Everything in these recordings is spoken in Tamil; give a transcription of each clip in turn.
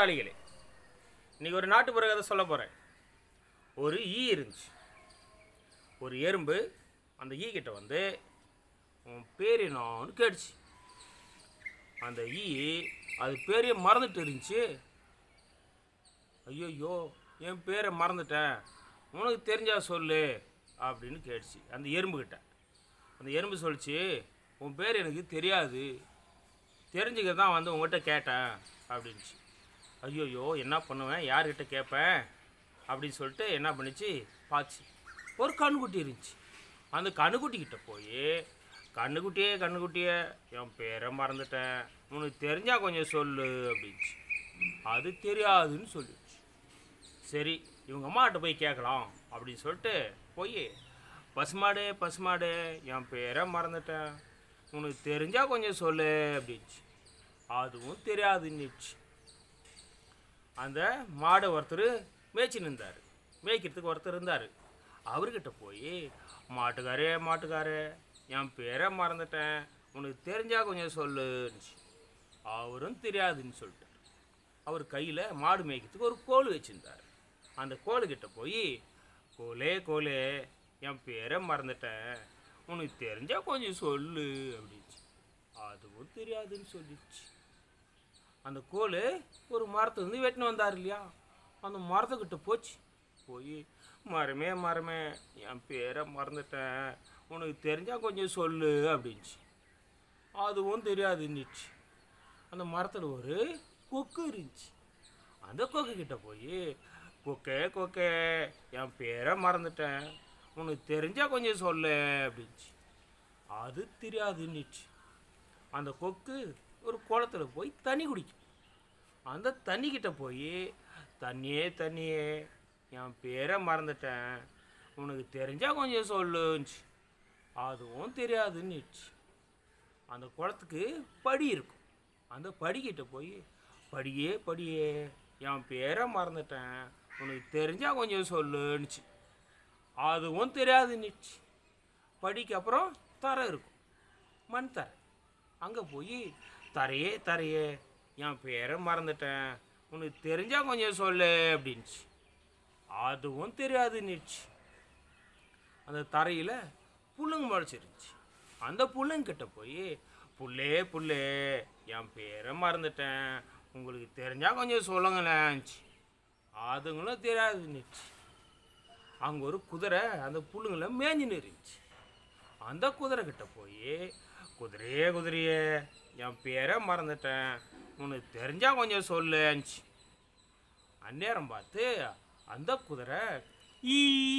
கூட்டாளிகளே இன்னைக்கு ஒரு நாட்டுப்புற கதை சொல்ல போகிறேன் ஒரு ஈ இருந்துச்சு ஒரு எறும்பு அந்த ஈ கிட்ட வந்து உன் பேர் என்னான்னு கேட்டுச்சு அந்த ஈ அது பேரையே மறந்துட்டு இருந்துச்சு ஐயோ என் பேரை மறந்துட்டேன் உனக்கு தெரிஞ்சா சொல்லு அப்படின்னு கேட்டுச்சு அந்த எறும்புக்கிட்ட அந்த எறும்பு சொல்லிச்சு உன் பேர் எனக்கு தெரியாது தெரிஞ்சுக்க தான் வந்து உங்கள்கிட்ட கேட்டேன் அப்படின்ச்சு ஐயோயோ என்ன பண்ணுவேன் யார்கிட்ட கேட்பேன் அப்படின்னு சொல்லிட்டு என்ன பண்ணுச்சு பார்த்துச்சு ஒரு கண்ணுக்குட்டி இருந்துச்சு அந்த கண்ணுக்குட்டிக்கிட்ட போய் கண்ணுக்குட்டியே கண்ணுக்குட்டியே என் பேரை மறந்துட்டேன் உனக்கு தெரிஞ்சா கொஞ்சம் சொல்லு அப்படின்ச்சு அது தெரியாதுன்னு சொல்லிடுச்சு சரி இவங்க அம்மாட்ட போய் கேட்கலாம் அப்படின்னு சொல்லிட்டு போய் பசுமாடு பசுமாடு என் பேரை மறந்துட்டேன் உனக்கு தெரிஞ்சா கொஞ்சம் சொல்லு அப்படின்ச்சு அதுவும் தெரியாதுன்னுச்சு அந்த மாடை ஒருத்தர் மேய்ச்சி நின்றார் மேய்க்கிறதுக்கு ஒருத்தர் இருந்தார் அவர்கிட்ட போய் மாட்டுக்காரே மாட்டுக்காரே என் பேரை மறந்துட்டேன் உனக்கு தெரிஞ்சா கொஞ்சம் சொல்லுன்னுச்சு அவரும் தெரியாதுன்னு சொல்லிட்டார் அவர் கையில் மாடு மேய்க்கிறதுக்கு ஒரு கோல் வச்சுருந்தார் அந்த கோலுக்கிட்ட போய் கோலே கோலே என் பேரை மறந்துட்டேன் உனக்கு தெரிஞ்சா கொஞ்சம் சொல்லு அப்படின்ச்சு அதுவும் தெரியாதுன்னு சொல்லிடுச்சு அந்த கோல் ஒரு மரத்தை வந்து வெட்டின்னு வந்தார் இல்லையா அந்த மரத்துக்கிட்ட போச்சு போய் மரமே மரமே என் பேரை மறந்துட்டேன் உனக்கு தெரிஞ்சா கொஞ்சம் சொல்லு அப்படின்ச்சு அதுவும் தெரியாதுன்னுச்சு அந்த மரத்தில் ஒரு கொக்கு இருந்துச்சு அந்த கொக்கு கிட்ட போய் கொக்கே கொக்கே என் பேரை மறந்துட்டேன் உனக்கு தெரிஞ்சா கொஞ்சம் சொல்லு அப்படின்ச்சு அது தெரியாதுன்னுச்சு அந்த கொக்கு ஒரு குளத்துல போய் தண்ணி குடிக்கும் அந்த தண்ணிக்கிட்ட போய் தண்ணியே தண்ணியே என் பேரை மறந்துட்டேன் உனக்கு தெரிஞ்சா கொஞ்சம் சொல்லுன்ச்சு அதுவும் தெரியாதுன்னுச்சு அந்த குளத்துக்கு படி இருக்கும் அந்த படிக்கிட்ட போய் படியே படியே என் பேரை மறந்துட்டேன் உனக்கு தெரிஞ்சா கொஞ்சம் சொல்லுன்னுச்சு அதுவும் தெரியாதுன்னுச்சு படிக்கு அப்புறம் தரை இருக்கும் மண் தரை அங்கே போய் தரையே தரையே என் பேரை மறந்துட்டேன் உனக்கு தெரிஞ்சா கொஞ்சம் சொல்லு அப்படின்ச்சு அதுவும் தெரியாதுன்னுச்சு அந்த தரையில் புல்லுங்க முளைச்சிருந்துச்சு அந்த புல்லுங்கிட்ட போய் புல்லே புல்லே என் பேரை மறந்துட்டேன் உங்களுக்கு தெரிஞ்சா கொஞ்சம் சொல்லுங்களேன்ச்சு அதுங்களும் தெரியாதுன்னுச்சு அங்கே ஒரு குதிரை அந்த புல்லுங்களை மேய்ஞ்சின்னு இருந்துச்சு அந்த குதிரை கிட்ட போய் குதிரையே குதிரையே என் பேரை மறந்துட்டேன் உனக்கு தெரிஞ்சா கொஞ்சம் சொல்லுன்ச்சு அந்நேரம் பார்த்து அந்த குதிரை ஈ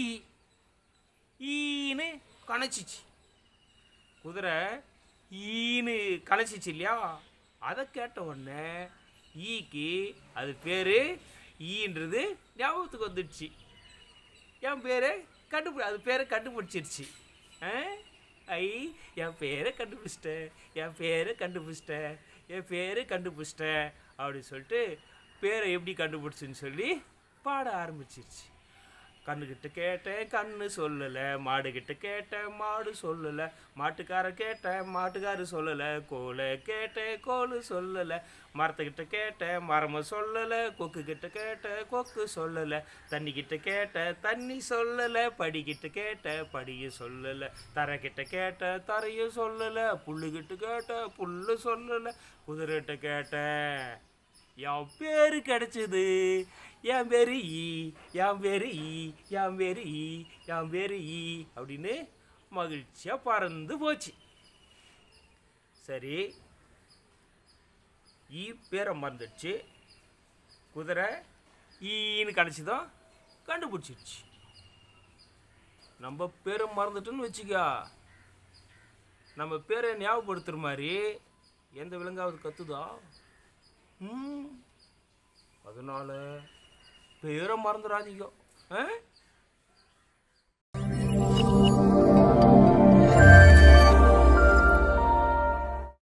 ஈன்னு கணச்சிச்சு குதிரை ஈன்னு கணச்சிச்சு இல்லையா அதை கேட்ட உடனே ஈக்கு அது பேர் ஈன்றது ஞாபகத்துக்கு வந்துடுச்சு என் பேரை கண்டுபிடி அது பேரை கண்டுபிடிச்சிருச்சு ஆ? ஐ என் பேரை கண்டுபிடிச்சிட்டேன் என் பேரை கண்டுபிடிச்சிட்டேன் என் பேரை கண்டுபிடிச்சிட்டேன் அப்படின்னு சொல்லிட்டு பேரை எப்படி கண்டுபிடிச்சுன்னு சொல்லி பாட ஆரம்பிச்சிருச்சு கண்ணுக்கிட்ட கேட்டேன் கண்ணு சொல்லலை மாடுகிட்ட கேட்டேன் மாடு சொல்லலை மாட்டுக்கார கேட்டேன் மாட்டுக்காரு சொல்லலை கோலை கேட்டேன் கோலு சொல்லலை மரத்துக்கிட்ட கேட்டேன் மரம சொல்லலை கொக்கு கிட்ட கேட்டேன் கொக்கு சொல்லலை தண்ணிக்கிட்ட கேட்டேன் தண்ணி சொல்லலை படிக்கிட்ட கேட்டேன் படியும் சொல்லலை தரைக்கிட்ட கேட்டேன் தரையும் சொல்லலை புல்லுக்கிட்ட கேட்டேன் புல்லு சொல்லலை குதிரைகிட்ட கேட்டேன் என் பேரு கிடைச்சது என் பேரு ஈ என் பேரு ஈ என் பேரு ஈ என் பேரு ஈ அப்படின்னு மகிழ்ச்சியாக பறந்து போச்சு சரி ஈ பேரை மறந்துடுச்சு குதிரை ஈன்னு கிடச்சதும் கண்டுபிடிச்சிருச்சு நம்ம பேரை மறந்துட்டோன்னு வச்சுக்கா நம்ம பேரை ஞாபகப்படுத்துகிற மாதிரி எந்த விலங்காவது கத்துதா ம் அதனால பேரை மறந்துடாதீங்க ஆ